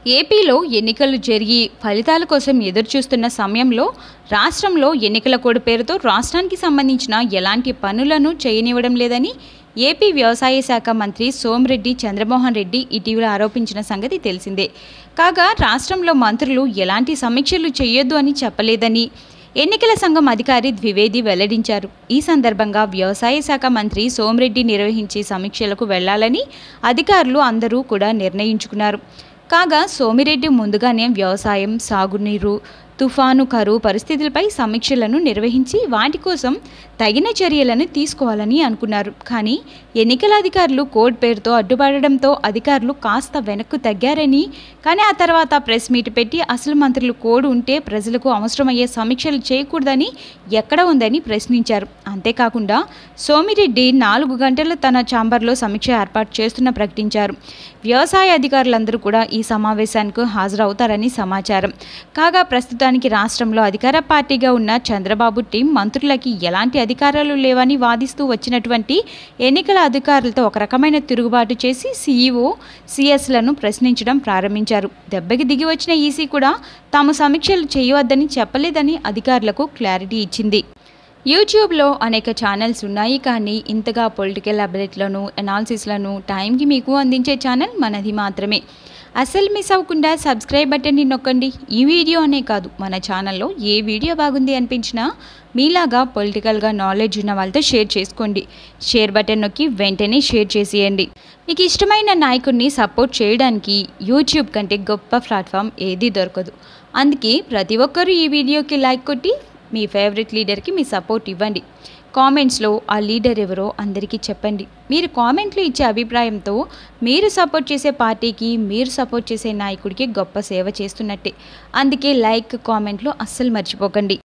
ఏపీలో ఎన్నికలు జరిగి ఫలితాల కోసం ఎదురుచూస్తున్న సమయంలో రాష్ట్రంలో ఎన్నికల కోడ్ పేరుతో రాష్ట్రానికి సంబంధించిన ఎలాంటి పనులను చేయనివ్వడం లేదని ఏపీ వ్యవసాయ శాఖ మంత్రి సోమిరెడ్డి చంద్రమోహన్ రెడ్డి ఇటీవల ఆరోపించిన సంగతి తెలిసిందే కాగా రాష్ట్రంలో మంత్రులు ఎలాంటి సమీక్షలు చేయొద్దు అని చెప్పలేదని ఎన్నికల సంఘం అధికారి ద్వివేది వెల్లడించారు ఈ సందర్భంగా వ్యవసాయ శాఖ మంత్రి సోమిరెడ్డి నిర్వహించే సమీక్షలకు వెళ్లాలని అధికారులు అందరూ కూడా నిర్ణయించుకున్నారు కాగా సోమిరెడ్డి ముందుగానే వ్యవసాయం సాగునీరు తుఫాను కరువు పరిస్థితులపై సమీక్షలను నిర్వహించి వాటి కోసం తగిన చర్యలను తీసుకోవాలని అనుకున్నారు కానీ ఎన్నికల అధికారులు కోడ్ పేరుతో అడ్డుపడడంతో అధికారులు కాస్త వెనక్కు తగ్గారని కానీ ఆ తర్వాత ప్రెస్ మీట్ పెట్టి అసలు మంత్రులు కోడ్ ఉంటే ప్రజలకు అవసరమయ్యే సమీక్షలు చేయకూడదని ఎక్కడ ఉందని ప్రశ్నించారు అంతేకాకుండా సోమిరెడ్డి నాలుగు గంటలు తన ఛాంబర్లో సమీక్ష ఏర్పాటు చేస్తున్న ప్రకటించారు వ్యవసాయ అధికారులందరూ కూడా ఈ సమావేశానికి హాజరవుతారని సమాచారం కాగా ప్రస్తుతానికి రాష్ట్రంలో అధికార పార్టీగా ఉన్న చంద్రబాబు టీం మంత్రులకి ఎలాంటి అధికారాలు లేవని వాదిస్తూ వచ్చినటువంటి ఎన్నికల అధికారులతో ఒక రకమైన తిరుగుబాటు చేసి సీఈఓ సిఎస్లను ప్రశ్నించడం ప్రారంభించారు దెబ్బకి దిగి వచ్చిన ఈసీ కూడా తాము సమీక్షలు చేయవద్దని చెప్పలేదని అధికారులకు క్లారిటీ ఇచ్చింది యూట్యూబ్లో అనేక ఛానల్స్ ఉన్నాయి కానీ ఇంతగా పొలిటికల్ అప్డేట్లను అనాలిసిస్లను టైంకి మీకు అందించే ఛానల్ మనది మాత్రమే అసలు మిస్ అవ్వకుండా సబ్స్క్రైబ్ బటన్ని నొక్కండి ఈ వీడియో అనే కాదు మన ఛానల్లో ఏ వీడియో బాగుంది అనిపించినా మీలాగా పొలిటికల్గా నాలెడ్జ్ ఉన్న వాళ్ళతో షేర్ చేసుకోండి షేర్ బటన్ నొక్కి వెంటనే షేర్ చేసేయండి మీకు ఇష్టమైన నాయకుడిని సపోర్ట్ చేయడానికి యూట్యూబ్ కంటే గొప్ప ప్లాట్ఫామ్ ఏదీ దొరకదు అందుకే ప్రతి ఒక్కరూ ఈ వీడియోకి లైక్ కొట్టి మీ ఫేవరెట్ లీడర్కి మీ సపోర్ట్ ఇవ్వండి కామెంట్స్లో ఆ లీడర్ ఎవరో అందరికీ చెప్పండి మీరు కామెంట్లు ఇచ్చే అభిప్రాయంతో మీరు సపోర్ట్ చేసే పార్టీకి మీరు సపోర్ట్ చేసే నాయకుడికి గొప్ప సేవ చేస్తున్నట్టే అందుకే లైక్ కామెంట్లు అస్సలు మర్చిపోకండి